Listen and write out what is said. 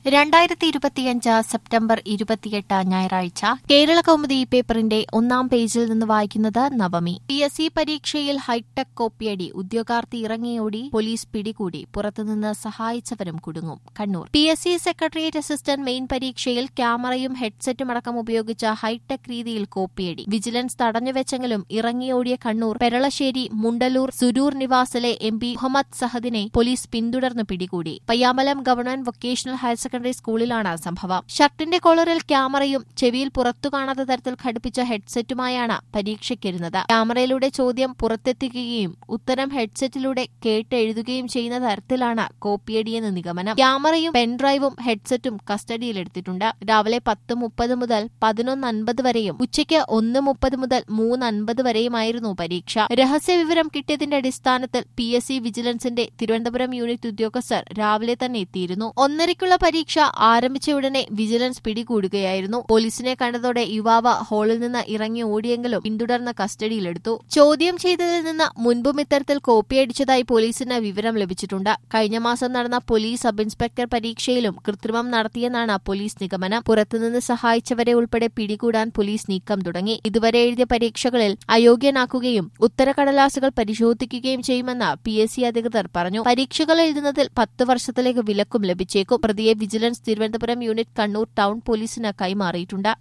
രണ്ടായിരത്തി ഇരുപത്തിയഞ്ച് സെപ്റ്റംബർ ഇരുപത്തിയെട്ട് ഞായറാഴ്ച കേരള കൗമുദി പേപ്പറിന്റെ ഒന്നാം പേജിൽ നിന്ന് വായിക്കുന്നത് നവമി പി എസ് സി പരീക്ഷയിൽ ഹൈടെക് കോപ്പിയടി ഉദ്യോഗാർത്ഥി ഇറങ്ങിയോടി പോലീസ് പിടികൂടി പുറത്തുനിന്ന് സഹായിച്ചവരും കുടുങ്ങും Kannur P S C secretariat assistant main പരീക്ഷയിൽ ക്യാമറയും ഹെഡ്സെറ്റും അടക്കം ഉപയോഗിച്ച ഹൈടെക് രീതിയിൽ കോപ്പിയടി വിജിലൻസ് തടഞ്ഞുവെച്ചെങ്കിലും ഇറങ്ങിയോടിയ കണ്ണൂർ പെരളശ്ശേരി മുണ്ടലൂർ സുരൂർ നിവാസിലെ എം പി മുഹമ്മദ് സഹദിനെ പോലീസ് പിന്തുടർന്ന് പിടികൂടി Payyambalam government vocational higher secondary സ്കൂളിലാണ് സംഭവം ഷർട്ടിന്റെ കോളറിൽ ക്യാമറയും ചെവിയിൽ പുറത്തു കാണാത്ത തരത്തിൽ ഘടിപ്പിച്ച ഹെഡ്സെറ്റുമായാണ് പരീക്ഷയ്ക്കിരുന്നത് ക്യാമറയിലൂടെ ചോദ്യം പുറത്തെത്തിക്കുകയും ഉത്തരം ഹെഡ്സെറ്റിലൂടെ കേട്ടെഴുതുകയും ചെയ്യുന്ന തരത്തിലാണ് കോപ്പിയടിയെന്ന് നിഗമനം ക്യാമറയും പെൻഡ്രൈവും ഹെഡ്സെറ്റും കസ്റ്റഡിയിലെടുത്തിട്ടുണ്ട് രാവിലെ പത്ത് മുപ്പത് മുതൽ പതിനൊന്ന് അൻപത് വരെയും ഉച്ചയ്ക്ക് ഒന്ന് മുപ്പത് മുതൽ മൂന്ന് അൻപത് വരെയുമായിരുന്നു പരീക്ഷ രഹസ്യവിവരം കിട്ടിയതിന്റെ അടിസ്ഥാനത്തിൽ പി എസ് സി വിജിലൻസിന്റെ തിരുവനന്തപുരം യൂണിറ്റ് ഉദ്യോഗസ്ഥർ രാവിലെ തന്നെ എത്തിയിരുന്നു ഒന്നരയ്ക്കുള്ള പരീക്ഷ ആരംഭിച്ച ഉടനെ വിജിലൻസ് പിടികൂടുകയായിരുന്നു പോലീസിനെ കണ്ടതോടെ യുവാവ് ഹാളിൽ നിന്ന് ഇറങ്ങി ഓടിയെങ്കിലും പിന്തുടർന്ന് കസ്റ്റഡിയിലെടുത്തു ചോദ്യം ചെയ്തതിൽ നിന്ന് മുൻപും ഇത്തരത്തിൽ കോപ്പിയടിച്ചതായി പോലീസിന് വിവരം ലഭിച്ചിട്ടുണ്ട് കഴിഞ്ഞ മാസം നടന്ന പോലീസ് സബ് ഇൻസ്പെക്ടർ പരീക്ഷയിലും കൃത്രിമം നടത്തിയെന്നാണ് പോലീസ് നിഗമനം പുറത്തുനിന്ന് സഹായിച്ചവരെ ഉൾപ്പെടെ പിടികൂടാൻ പോലീസ് നീക്കം തുടങ്ങി ഇതുവരെ എഴുതിയ പരീക്ഷകളിൽ അയോഗ്യനാക്കുകയും ഉത്തരക്കടലാസുകൾ പരിശോധിക്കുകയും ചെയ്യുമെന്ന് പി എസ് സി അധികൃതർ പറഞ്ഞു പരീക്ഷകൾ എഴുതുന്നതിൽ പത്ത് വർഷത്തിലേക്ക് വിലക്കും ലഭിച്ചേക്കും പ്രതിയെ vigilance Thiruvananthapuram unit Kannur town പോലീസിന് കൈമാറിയിട്ടുണ്ട്